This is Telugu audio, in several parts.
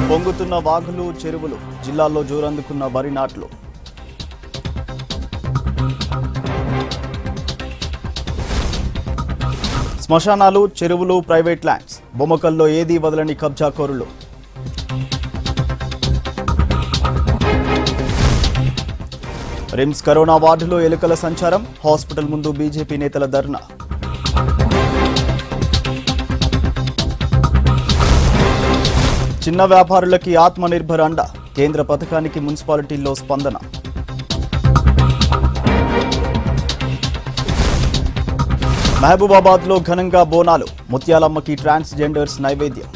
పొంగుతున్న వాగులు చెరువులు జిల్లాల్లో జోరందుకున్న వరి నాట్లు శ్మశానాలు చెరువులు ప్రైవేట్ ల్యాండ్స్ బొమ్మకల్లో ఏదీ వదలని కబ్జాకోరులు రిమ్స్ కరోనా వార్డులో ఎలుకల సంచారం హాస్పిటల్ ముందు బీజేపీ నేతల ధర్నా చిన్న వ్యాపారులకి ఆత్మనిర్భర్ అండ కేంద్ర పథకానికి మున్సిపాలిటీల్లో స్పందన మహబూబాబాద్ లో ఘనంగా బోనాలు ముత్యాలమ్మకి ట్రాన్స్జెండర్స్ నైవేద్యం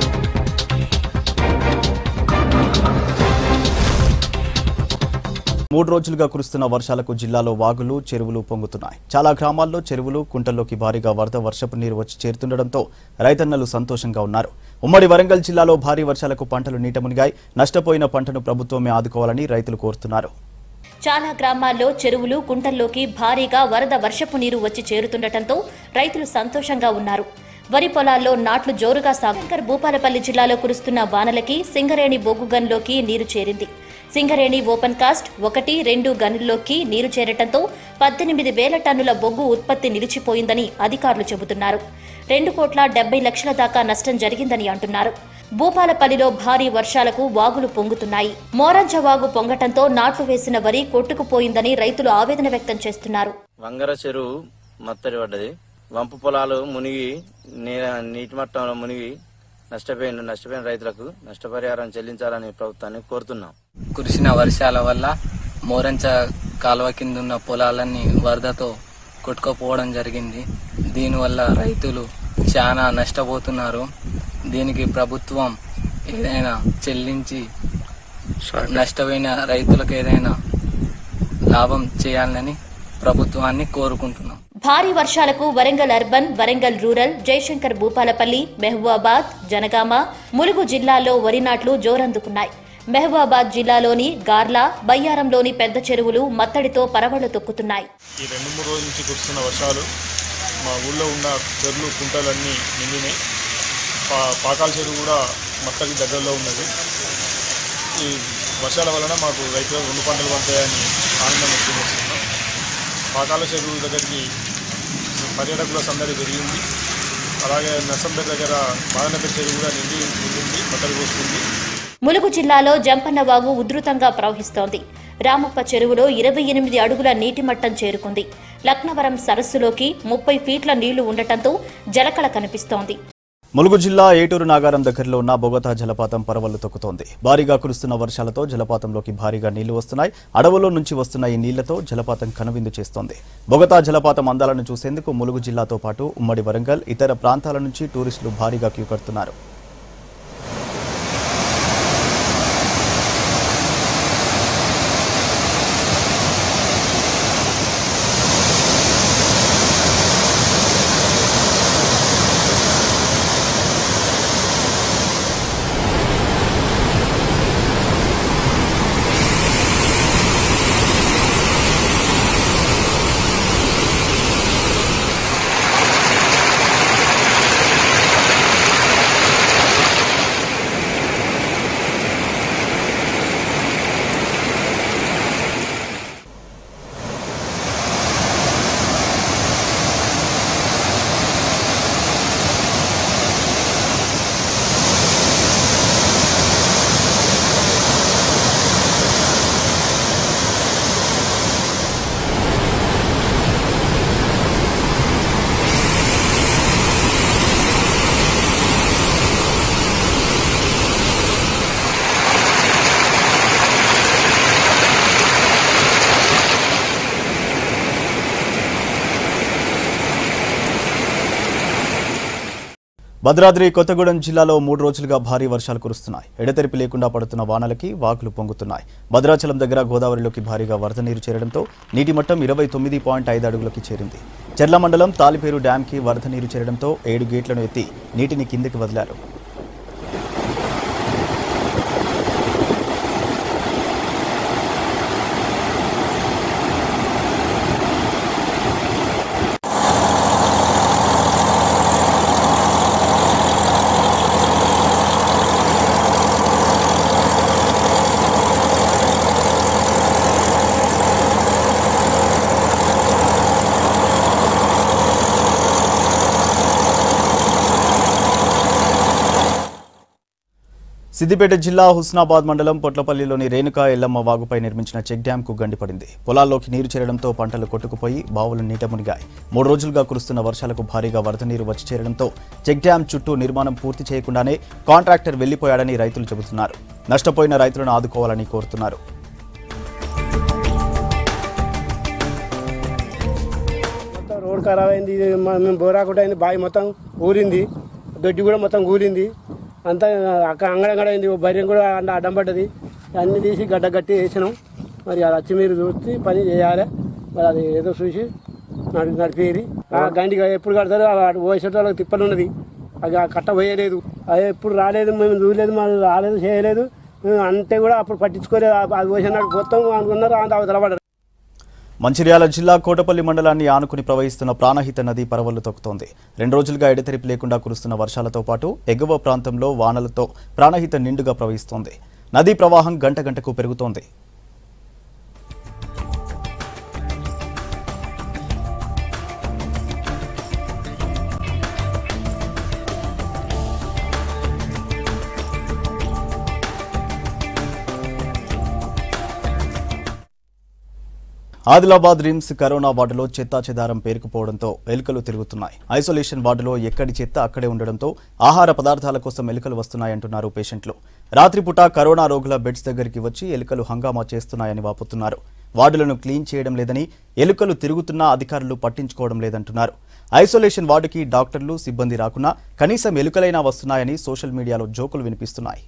మూడు రోజులుగా కురుస్తున్న వర్షాలకు జిల్లాలో వాగులు చెరువులు పొంగుతున్నాయి చాలా గ్రామాల్లో చెరువులు కుంటల్లోకి భారీగా వరద వర్షపు నీరు వచ్చి చేరుతుండటంతో రైతన్నలు సంతోషంగా ఉన్నారు ఉమ్మడి వరంగల్ జిల్లాలో భారీ వర్షాలకు పంటలు నీట మునిగాయి నష్టపోయిన పంటను ప్రభుత్వమే ఆదుకోవాలని రైతులు కోరుతున్నారు చాలా గ్రామాల్లో చెరువులు కుంటల్లోకి భారీగా వరద వర్షపు నీరు వచ్చి చేరుతుండటంతో రైతులు సంతోషంగా ఉన్నారు వరి పొలాల్లో నాట్లు జోరుగా సాగంకర్ భూపాలపల్లి జిల్లాలో కురుస్తున్న వానలకి సింగరేణి బొగ్గు గన్లోకి నీరు చేరింది సింగరేణి ఓపెన్ కాస్ట్ ఒకటి రెండు గనుల్లోకి నీరు చేరటంతో పద్దెనిమిది వేల టన్నుల బొగ్గు ఉత్పత్తి నిలిచిపోయిందని అధికారులు చెబుతున్నారు రెండు కోట్ల డెబ్బై లక్షల దాకా నష్టం జరిగిందని అంటున్నారు భూపాలపల్లిలో భారీ వర్షాలకు వాగులు పొంగుతున్నాయి మోరంజ వాగు పొంగటంతో నాట్లు వేసిన వరి కొట్టుకుపోయిందని రైతులు ఆవేదన వ్యక్తం చేస్తున్నారు వంగర చెరువు మత్తడి పడ్డది వంపు పొలాలు మునిగి నీ- నీటి మట్టంలో మునిగి నష్టపోయిన నష్టపోయిన రైతులకు నష్టపరిహారం చెల్లించాలని ప్రభుత్వాన్ని కోరుతున్నాం కురిసిన వర్షాల వల్ల మోరంచ కాలువ కింద ఉన్న పొలాలన్నీ వరదతో కొట్టుకుపోవడం జరిగింది దీనివల్ల రైతులు చాలా నష్టపోతున్నారు దీనికి ప్రభుత్వం ఏదైనా చెల్లించి నష్టపోయిన రైతులకు ఏదైనా లాభం చేయాలని ప్రభుత్వాన్ని కోరుకుంటున్నాం భారీ వర్షాలకు వరంగల్ అర్బన్ వరంగల్ రూరల్ జయశంకర్ భూపాలపల్లి మహబూబాబాద్ జనగామ ములుగు జిల్లాల్లో వరి నాట్లు జోరందుకున్నాయి మహబూబాబాద్ జిల్లాలోని గార్లా బయ్యారంలోని పెద్ద చెరువులు మత్తడితో పరవళ్లు తొక్కుతున్నాయి ఈ రెండు మూడు రోజుల నుంచి కురుస్తున్న వర్షాలు మా ఊళ్ళో ఉన్న చెరువులు కుంటలన్నీ నిండినాయి పా పాకాల చెరువు కూడా మత్తకి దగ్గరలో ఉన్నది ఈ వర్షాల వలన మాకు రైతులకు రెండు పంటలు పంతాయని ఆనందం వ్యక్తం చేస్తున్నాం పాకాల చెరువు దగ్గరికి పర్యాటకుల సందడి పెరిగింది అలాగే నర్సంపేట దగ్గర బాదనపేట చెరువు కూడా నిండి నిండింది మత్తడి పోస్తుంది ములుగు జిల్లాలో జంపన్న వాగు ఉధృతంగా ప్రవహిస్తోంది రామప్ప చెరువులో ఇరవై ఎనిమిది అడుగుల నీటి మట్టం చేరుకుంది లక్నవరం సరస్సులోకి ముప్పై ఫీట్ల నీళ్లు ఉండటంతో జలకళ కనిపిస్తోంది ములుగు జిల్లా ఏటూరు నాగారం దగ్గరలో ఉన్న బొగతా జలపాతం పరవళ్లు తొక్కుతోంది భారీగా కురుస్తున్న వర్షాలతో జలపాతంలోకి భారీగా నీళ్లు వస్తున్నాయి అడవులో నుంచి వస్తున్న ఈ నీళ్లతో జలపాతం కనువిందు చేస్తోంది బొగతా జలపాతం అందాలను చూసేందుకు ములుగు జిల్లాతో పాటు ఉమ్మడి వరంగల్ ఇతర ప్రాంతాల నుంచి టూరిస్టులు భారీగా క్యూ కడుతున్నారు భద్రాద్రి కొత్తగూడెం జిల్లాలో మూడు రోజులుగా భారీ వర్షాలు కురుస్తున్నాయి ఎడతెరిపి లేకుండా పడుతున్న వానలకి వాగులు పొంగుతున్నాయి భద్రాచలం దగ్గర గోదావరిలోకి భారీగా వరద నీరు చేరడంతో నీటి మట్టం ఇరవై తొమ్మిది పాయింట్ ఐదు అడుగులకి చేరింది చెర్ల మండలం తాలిపేరు డ్యాంకి వరద నీరు చేరడంతో ఏడు గేట్లను ఎత్తి నీటిని కిందికి వదిలారు సిద్దిపేట జిల్లా హుస్నాబాద్ మండలం పొట్లపల్లిలోని రేణుకా ఎల్లమ్మ వాగుపై నిర్మించిన చెక్ డ్యాం కు గండిపడింది పొలాల్లోకి నీరు చేరడంతో పంటలు కొట్టుకుపోయి బావులు నీట మునిగాయి మూడు రోజులుగా కురుస్తున్న వర్షాలకు భారీగా వరద నీరు వచ్చి చేరడంతో చెక్ డ్యాం చుట్టూ నిర్మాణం పూర్తి చేయకుండానే కాంట్రాక్టర్ వెళ్లిపోయాడని రైతులు చెబుతున్నారు నష్టపోయిన రైతులను ఆదుకోవాలని కోరుతున్నారు మొత్తం రోడ్ ఖరాబ్ అయింది ఇది మ- మేము బోరాకుట అయింది బావి మొత్తం ఊరింది దొడ్డి కూడా మొత్తం కూలింది అంతా అక్కడ అంగడంగడ అయింది ఓ బర్రెం కూడా అండ అడ్డం పడ్డది అన్ని తీసి గడ్డ కట్టి వేసినాం మరి అది వచ్చి మీరు చూసి పని చేయాలి మరి అది ఏదో చూసి నడి నడిపేది ఆ గండి ఎప్పుడు కడతారు పోసేటోళ్ళకి తిప్పలు ఉన్నది అది ఆ కట్ట పోయలేదు అది ఎప్పుడు రాలేదు మేము చూడలేదు మనం రాలేదు చేయలేదు మేము అంటే కూడా అప్పుడు పట్టించుకోలేదు ఆ- అది పోసినాడు మొత్తం అనుకున్నారు అంత అవతల పడ్డారు మంచిర్యాల జిల్లా కోటపల్లి మండలాన్ని ఆనుకుని ప్రవహిస్తున్న ప్రాణహిత నది పరవళ్లు తొక్కుతోంది రెండు రోజులుగా ఎడతెరిపి లేకుండా కురుస్తున్న వర్షాలతో పాటు ఎగువ ప్రాంతంలో వానలతో ప్రాణహిత నిండుగా ప్రవహిస్తోంది నదీ ప్రవాహం గంట గంటకు పెరుగుతోంది ఆదిలాబాద్ రిమ్స్ కరోనా వార్డులో చెత్తా చెదారం పేరుకుపోవడంతో ఎలుకలు తిరుగుతున్నాయి ఐసోలేషన్ వార్డులో ఎక్కడి చెత్త అక్కడే ఉండడంతో ఆహార పదార్థాల కోసం ఎలుకలు వస్తున్నాయంటున్నారు పేషెంట్లు రాత్రిపూట కరోనా రోగుల బెడ్స్ దగ్గరికి వచ్చి ఎలుకలు హంగామా చేస్తున్నాయని వాపోతున్నారు వార్డులను క్లీన్ చేయడం లేదని ఎలుకలు తిరుగుతున్నా అధికారులు పట్టించుకోవడం లేదంటున్నారు ఐసోలేషన్ వార్డుకి డాక్టర్లు సిబ్బంది రాకున్నా కనీసం ఎలుకలైనా వస్తున్నాయని సోషల్ మీడియాలో జోకులు వినిపిస్తున్నాయి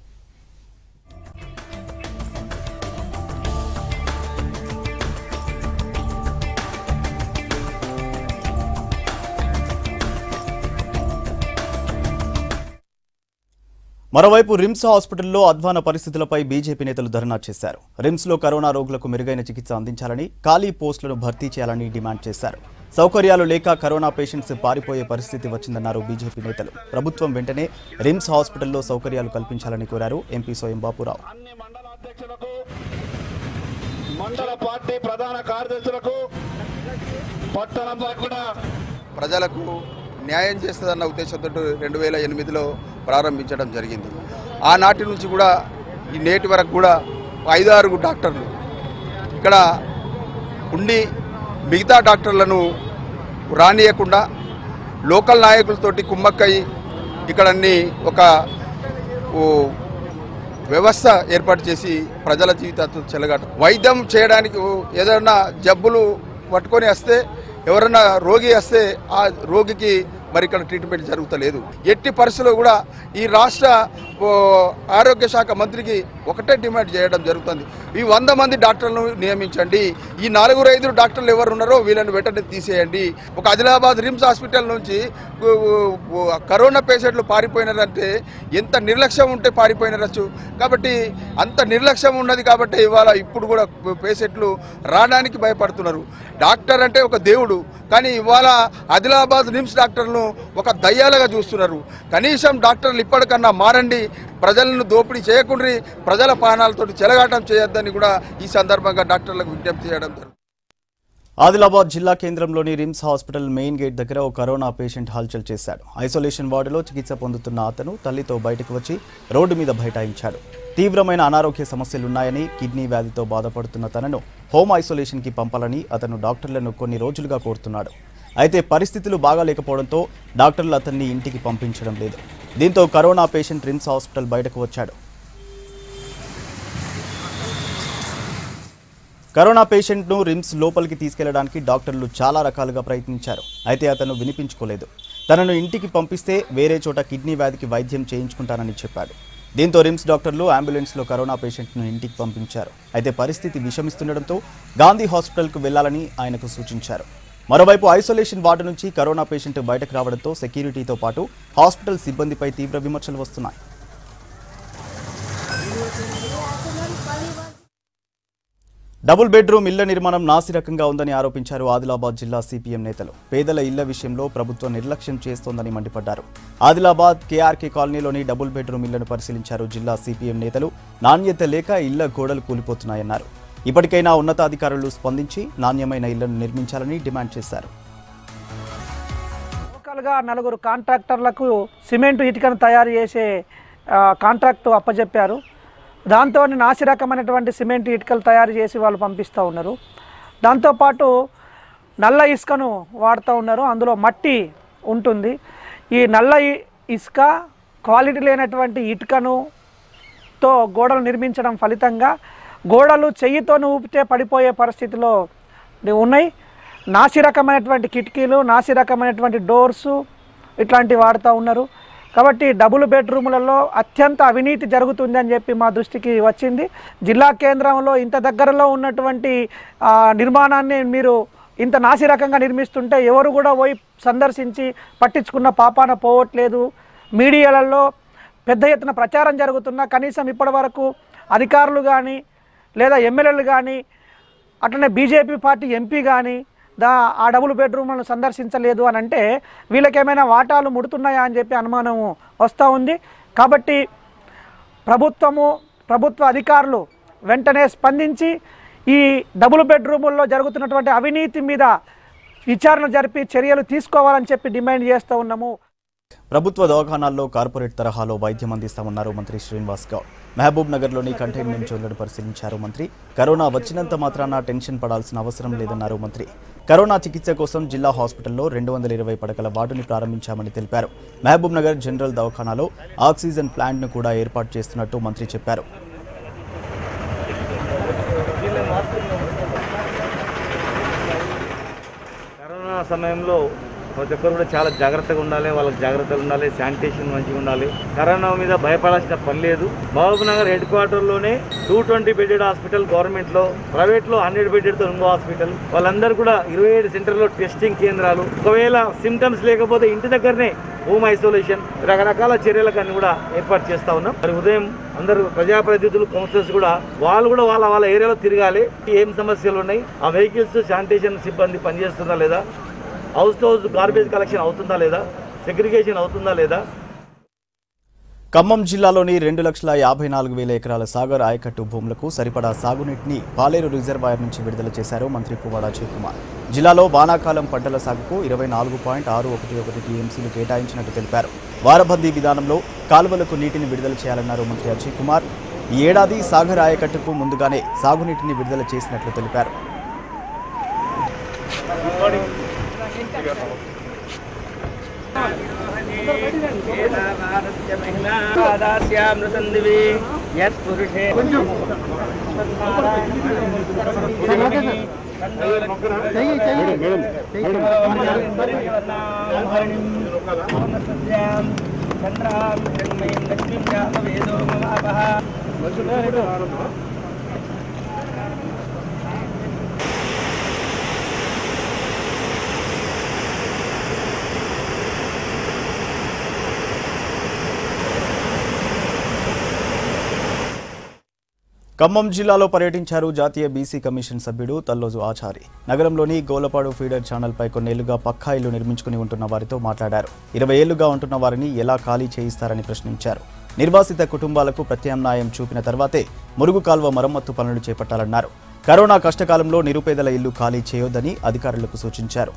మరోవైపు రిమ్స్ హాస్పిటల్లో అధ్వాన పరిస్థితులపై బీజేపీ నేతలు ధర్నా చేశారు రిమ్స్లో కరోనా రోగులకు మెరుగైన చికిత్స అందించాలని ఖాళీ పోస్టులను భర్తీ చేయాలని డిమాండ్ చేశారు సౌకర్యాలు లేక కరోనా పేషెంట్స్ పారిపోయే పరిస్థితి వచ్చిందన్నారు బీజేపీ నేతలు ప్రభుత్వం వెంటనే రిమ్స్ హాస్పిటల్లో సౌకర్యాలు కల్పించాలని కోరారు ఎంపీ స్వయం బాపురావు అన్ని మండల అధ్యక్షులకు మండల పార్టీ ప్రధాన కార్యదర్శులకు పట్టణంలో కూడా ప్రజలకు న్యాయం చేస్తుందన్న ఉద్దేశంతో రెండు వేల ఎనిమిదిలో ప్రారంభించడం జరిగింది ఆనాటి నుంచి కూడా ఈ నేటి వరకు కూడా ఐదు ఆరు డాక్టర్లు ఇక్కడ ఉండి మిగతా డాక్టర్లను రానియకుండా లోకల్ నాయకులతోటి కుమ్మక్కై ఇక్కడ అన్ని ఒక ఓ వ్యవస్థ ఏర్పాటు చేసి ప్రజల జీవితాలతో చెలగాట వైద్యం చేయడానికి ఏదైనా జబ్బులు పట్టుకొని వస్తే ఎవరైనా రోగి వస్తే ఆ రోగికి మరి ఇక్కడ ట్రీట్మెంట్ జరుగుతలేదు ఎట్టి పరిస్థితుల్లో కూడా ఈ రాష్ట్ర ఓ, ఆరోగ్య శాఖ మంత్రికి ఒకటే డిమాండ్ చేయడం జరుగుతుంది ఈ వంద మంది డాక్టర్లను నియమించండి ఈ నలుగురు ఐదుగురు డాక్టర్లు ఎవరు ఉన్నారో వీళ్ళని వెంటనే తీసేయండి ఒక ఆదిలాబాద్ రిమ్స్ హాస్పిటల్ నుంచి ఊ, ఊ, కరోనా పేషెంట్లు పారిపోయినారంటే ఎంత నిర్లక్ష్యం ఉంటే పారిపోయినారచ్చు కాబట్టి అంత నిర్లక్ష్యం ఉన్నది కాబట్టి ఇవాళ ఇప్పుడు కూడా పేషెంట్లు రావడానికి భయపడుతున్నారు డాక్టర్ అంటే ఒక దేవుడు కానీ ఇవాళ ఆదిలాబాద్ నిమ్స్ డాక్టర్లను ఒక దయ్యాలుగా చూస్తున్నారు కనీసం డాక్టర్లు ఇప్పటికన్నా మారండి ప్రజలను దోపిడీ చేయకుండా ప్రజల ప్రాణాలతో చెలగాటం చేయొద్దని కూడా ఈ సందర్భంగా డాక్టర్లకు విజ్ఞప్తి చేయడం జరుగుతుంది ఆదిలాబాద్ జిల్లా కేంద్రంలోని రిమ్స్ హాస్పిటల్ మెయిన్ గేట్ దగ్గర ఓ కరోనా పేషెంట్ హల్చల్ చేశాడు ఐసోలేషన్ వార్డులో చికిత్స పొందుతున్న అతను తల్లితో బయటకు వచ్చి రోడ్డు మీద బైఠాయించాడు తీవ్రమైన అనారోగ్య సమస్యలున్నాయని కిడ్నీ వ్యాధితో బాధపడుతున్న తనను హోమ్ ఐసోలేషన్కి పంపాలని అతను డాక్టర్లను కొన్ని రోజులుగా కోరుతున్నాడు అయితే పరిస్థితులు బాగాలేకపోవడంతో డాక్టర్లు అతన్ని ఇంటికి పంపించడం లేదు దీంతో కరోనా పేషెంట్ రిమ్స్ హాస్పిటల్ బయటకు వచ్చాడు కరోనా పేషెంట్ను రిమ్స్ లోపలికి తీసుకెళ్లడానికి డాక్టర్లు చాలా రకాలుగా ప్రయత్నించారు అయితే అతను వినిపించుకోలేదు తనను ఇంటికి పంపిస్తే వేరే చోట కిడ్నీ వ్యాధికి వైద్యం చేయించుకుంటానని చెప్పాడు దీంతో రిమ్స్ డాక్టర్లు అంబులెన్స్లో కరోనా పేషెంట్ను ఇంటికి పంపించారు అయితే పరిస్థితి విషమిస్తుండటంతో గాంధీ హాస్పిటల్కు వెళ్లాలని ఆయనకు సూచించారు మరోవైపు ఐసోలేషన్ వార్డు నుంచి కరోనా పేషెంట్ బయటకు రావడంతో సెక్యూరిటీతో పాటు హాస్పిటల్ సిబ్బందిపై తీవ్ర విమర్శలు వస్తున్నాయి డబుల్ బెడ్రూమ్ ఇళ్ల నిర్మాణం నాసిరకంగా ఉందని ఆరోపించారు ఆదిలాబాద్ జిల్లా సిపిఎం నేతలు పేదల ఇళ్ల విషయంలో ప్రభుత్వం నిర్లక్ష్యం చేస్తోందని మండిపడ్డారు ఆదిలాబాద్ కేఆర్కే కాలనీలోని డబుల్ బెడ్రూమ్ ఇళ్లను పరిశీలించారు జిల్లా సిపిఎం నేతలు నాణ్యత లేక ఇళ్ల గోడలు కూలిపోతున్నాయన్నారు ఇప్పటికైనా ఉన్నతాధికారులు స్పందించి నాణ్యమైన ఇళ్లను నిర్మించాలని డిమాండ్ చేశారు లోకల్గా నలుగురు కాంట్రాక్టర్లకు సిమెంట్ ఇటుకను తయారు చేసే ఆ, కాంట్రాక్ట్ అప్పచెప్పారు దాంతో నాసి రకమైనటువంటి సిమెంట్ ఇటుకలు తయారు చేసి వాళ్ళు పంపిస్తూ ఉన్నారు దాంతోపాటు నల్ల ఇసుకను వాడుతూ ఉన్నారు అందులో మట్టి ఉంటుంది ఈ నల్ల ఇ- ఇసుక క్వాలిటీ లేనటువంటి ఇటుకను తో గోడలు నిర్మించడం ఫలితంగా గోడలు చెయ్యితో ఊపితే పడిపోయే పరిస్థితిలో ఉన్నాయి నాసి రకమైనటువంటి కిటికీలు నాసి రకమైనటువంటి డోర్సు ఇట్లాంటివి వాడుతూ ఉన్నారు కాబట్టి డబుల్ బెడ్రూములలో అత్యంత అవినీతి జరుగుతుంది అని చెప్పి మా దృష్టికి వచ్చింది జిల్లా కేంద్రంలో ఇంత దగ్గరలో ఉన్నటువంటి ఆ, నిర్మాణాన్ని మీరు ఇంత నాసి రకంగా నిర్మిస్తుంటే ఎవరు కూడా పోయి సందర్శించి పట్టించుకున్న పాపాన పోవట్లేదు మీడియాలలో పెద్ద ఎత్తున ప్రచారం జరుగుతున్నా కనీసం ఇప్పటి వరకు అధికారులు కానీ లేదా ఎమ్మెల్యేలు కానీ అట్లనే బీజేపీ పార్టీ ఎంపీ కానీ దా ఆ డబుల్ బెడ్రూమ్లను సందర్శించలేదు అని అంటే వీళ్ళకేమైనా వాటాలు ముడుతున్నాయా అని చెప్పి అనుమానం వస్తూ ఉంది కాబట్టి ప్రభుత్వము ప్రభుత్వ అధికారులు వెంటనే స్పందించి ఈ డబుల్ బెడ్రూముల్లో జరుగుతున్నటువంటి అవినీతి మీద విచారణ జరిపి చర్యలు తీసుకోవాలని చెప్పి డిమాండ్ చేస్తూ ఉన్నాము ప్రభుత్వ దవాఖానాల్లో కార్పొరేట్ తరహాలో వైద్యం అందిస్తామన్నారు మంత్రి శ్రీనివాస్ గౌడ్ మహబూబ్ నగర్లోని కంటైన్మెంట్ జోన్లను పరిశీలించారు మంత్రి కరోనా వచ్చినంత మాత్రాన టెన్షన్ పడాల్సిన అవసరం లేదన్నారు మంత్రి కరోనా చికిత్స కోసం జిల్లా హాస్పిటల్లో రెండు వందల ఇరవై పడకల వార్డుని ప్రారంభించామని తెలిపారు మహబూబ్ నగర్ జనరల్ దవాఖానాలో ఆక్సిజన్ ప్లాంట్ను కూడా ఏర్పాటు చేస్తున్నట్టు మంత్రి చెప్పారు కరోనా సమయంలో ప్రతి ఒక్కరు కూడా చాలా జాగ్రత్తగా ఉండాలి వాళ్ళకి జాగ్రత్తగా ఉండాలి శానిటేషన్ మంచిగా ఉండాలి కరోనా మీద భయపడాల్సిన పని లేదు మహబూబ్ నగర్ హెడ్ క్వార్టర్లోనే టూ ట్వంటీ బెడెడ్ హాస్పిటల్ గవర్నమెంట్లో ప్రైవేట్లో హండ్రెడ్ బెడెడ్తో ఇంకో హాస్పిటల్ వాళ్ళందరూ కూడా ఇరవై ఏడు సెంటర్లో టెస్టింగ్ కేంద్రాలు ఒకవేళ సిమ్టమ్స్ లేకపోతే ఇంటి దగ్గరనే హోమ్ ఐసోలేషన్ రకరకాల చర్యలకు అన్ని కూడా ఏర్పాటు చేస్తా ఉన్నాం మరి ఉదయం అందరూ ప్రజాప్రతినిధులు కౌన్సిలర్స్ కూడా వాళ్ళు కూడా వాళ్ళ వాళ్ళ ఏరియాలో తిరగాలి ఏం సమస్యలు ఉన్నాయి ఆ వెహికల్స్ శానిటేషన్ సిబ్బంది పనిచేస్తుందా లేదా house to house garbage collection అవుతుందా లేదా సెగ్రిగేషన్ అవుతుందా లేదా ఖమ్మం జిల్లాలోని రెండు లక్షల యాభై నాలుగు వేల ఎకరాల సాగర్ ఆయకట్టు భూములకు సరిపడా సాగునీటిని పాలేరు రిజర్వాయర్ నుంచి విడుదల చేశారు మంత్రి పువ్వాడ అజయ్ కుమార్ జిల్లాలో వానాకాలం పంటల సాగుకు ఇరవై నాలుగు పాయింట్ ఆరు ఒకటి ఒకటి టీఎంసీలు కేటాయించినట్టు తెలిపారు వారబందీ విధానంలో కాలువలకు నీటిని విడుదల చేయాలన్నారు మంత్రి అజయ్ కుమార్ ఈ ఏడాది సాగర్ ఆయకట్టుకు ముందుగానే సాగునీటిని విడుదల చేసినట్లు తెలిపారు ఖమ్మం జిల్లాలో పర్యటించారు జాతీయ బీసీ కమిషన్ సభ్యుడు తల్లోజు ఆచారి నగరంలోని గోలపాడు ఫీడర్ ఛానల్పై కొన్నేళ్లుగా పక్కా ఇల్లు నిర్మించుకుని ఉంటున్న వారితో మాట్లాడారు ఇరవై ఏళ్లుగా ఉంటున్న వారిని ఎలా ఖాళీ చేయిస్తారని ప్రశ్నించారు నిర్వాసిత కుటుంబాలకు ప్రత్యామ్నాయం చూపిన తర్వాతే మురుగు కాల్వ మరమ్మత్తు పనులు చేపట్టాలన్నారు కరోనా కష్టకాలంలో నిరుపేదల ఇల్లు ఖాళీ చేయొద్దని అధికారులకు సూచించారు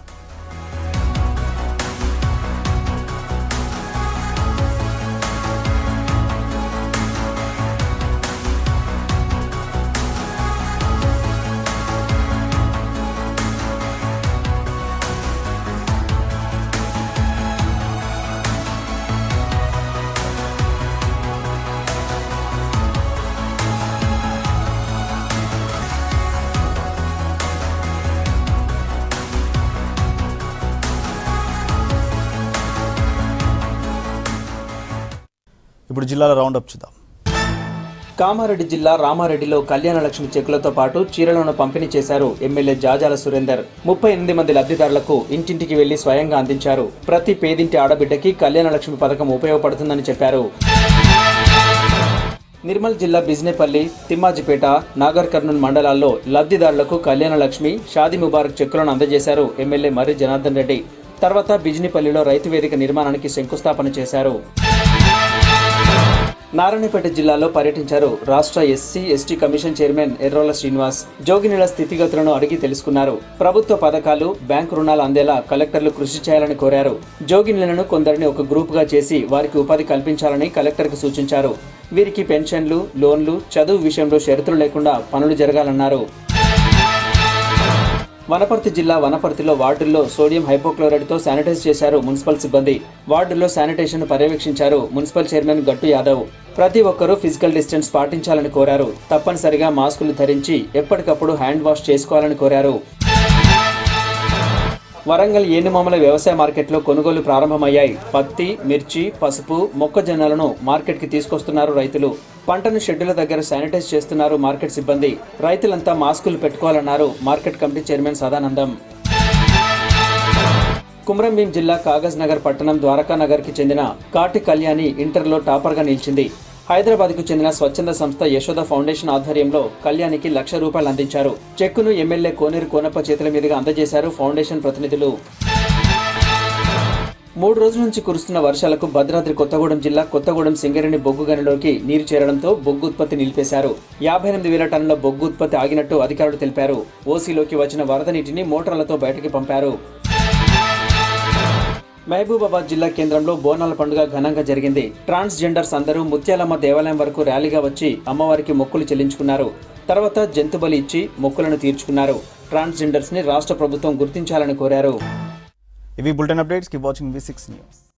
ఇప్పుడు జిల్లాల రౌండప్ చూద్దాం కామారెడ్డి జిల్లా రామారెడ్డిలో కళ్యాణ లక్ష్మి చెక్కులతో పాటు చీరలను పంపిణీ చేశారు ఎమ్మెల్యే జాజాల సురేందర్ ముప్పై ఎనిమిది మంది లబ్ధిదారులకు ఇంటింటికి వెళ్లి స్వయంగా అందించారు ప్రతి పేదింటి ఆడబిడ్డకి కళ్యాణ లక్ష్మి పథకం ఉపయోగపడుతుందని చెప్పారు నిర్మల్ జిల్లా బిజ్నేపల్లి తిమ్మాజిపేట నాగర్ కర్నూల్ మండలాల్లో లబ్ధిదారులకు కళ్యాణ లక్ష్మి షాదీ ముబారక్ చెక్కులను అందజేశారు ఎమ్మెల్యే మర్రి జనార్దన్ రెడ్డి తర్వాత బిజ్నిపల్లిలో రైతు వేదిక నిర్మాణానికి శంకుస్థాపన చేశారు నారాయణపేట జిల్లాలో పర్యటించారు రాష్ట్ర SC ST commission chairman Errola Srinivas జోగినీల స్థితిగతులను అడిగి తెలుసుకున్నారు ప్రభుత్వ పథకాలు బ్యాంకు రుణాలు అందేలా కలెక్టర్లు కృషి చేయాలని కోరారు జోగినీలను కొందరిని ఒక గ్రూపుగా చేసి వారికి ఉపాధి కల్పించాలని కలెక్టర్కు సూచించారు వీరికి పెన్షన్లు లోన్లు చదువు విషయంలో షరతులు లేకుండా పనులు జరగాలన్నారు వనపర్తి జిల్లా వనపర్తిలో వార్డుల్లో సోడియం హైపోక్లోరైడ్తో శానిటైజ్ చేశారు మున్సిపల్ సిబ్బంది వార్డుల్లో శానిటేషన్ పర్యవేక్షించారు మున్సిపల్ చైర్మన్ గట్టు యాదవ్ ప్రతి ఒక్కరూ ఫిజికల్ డిస్టెన్స్ పాటించాలని కోరారు తప్పనిసరిగా మాస్కులు ధరించి ఎప్పటికప్పుడు హ్యాండ్ వాష్ చేసుకోవాలని కోరారు వరంగల్ ఏనుమామల వ్యవసాయ మార్కెట్లో కొనుగోలు ప్రారంభమయ్యాయి పత్తి మిర్చి పసుపు మొక్కజొన్నలను మార్కెట్కి తీసుకొస్తున్నారు రైతులు పంటను షెడ్డుల దగ్గర శానిటైజ్ చేస్తున్నారు మార్కెట్ సిబ్బంది రైతులంతా మాస్కులు పెట్టుకోవాలన్నారు market committee chairman Sadanandam Kumrambheem జిల్లా కాగజ్ నగర్ పట్టణం ద్వారకా నగర్ కి చెందిన కాటి కళ్యాణి ఇంటర్లో టాపర్గా నిలిచింది హైదరాబాద్ కు చెందిన స్వచ్ఛంద సంస్థ యశోద ఫౌండేషన్ ఆధ్వర్యంలో కళ్యాణికి లక్ష రూపాయలు అందించారు చెక్కును ఎమ్మెల్యే కోనేరు కోనప్ప చేతుల మీదుగా అందజేశారు ఫౌండేషన్ ప్రతినిధులు మూడు రోజుల నుంచి కురుస్తున్న వర్షాలకు భద్రాద్రి కొత్తగూడెం జిల్లా కొత్తగూడెం సింగరేణి బొగ్గు గనిలోకి నీరు చేరడంతో బొగ్గు ఉత్పత్తి నిలిపేశారు యాభై ఎనిమిది వేల టన్నుల బొగ్గు ఉత్పత్తి ఆగినట్టు అధికారులు తెలిపారు ఓసీలోకి వచ్చిన వరద నీటిని మోటార్లతో బయటకి పంపారు మహబూబాబాద్ జిల్లా కేంద్రంలో బోనాల పండుగ ఘనంగా జరిగింది ట్రాన్స్ జెండర్స్ అందరూ ముత్యాలమ్మ దేవాలయం వరకు ర్యాలీగా వచ్చి అమ్మవారికి మొక్కులు చెల్లించుకున్నారు తర్వాత జంతుబలి ఇచ్చి మొక్కులను తీర్చుకున్నారు ట్రాన్స్ జెండర్స్ ని రాష్ట్ర ప్రభుత్వం గుర్తించాలని కోరారు ఇవి bulletin updates keep watching V six news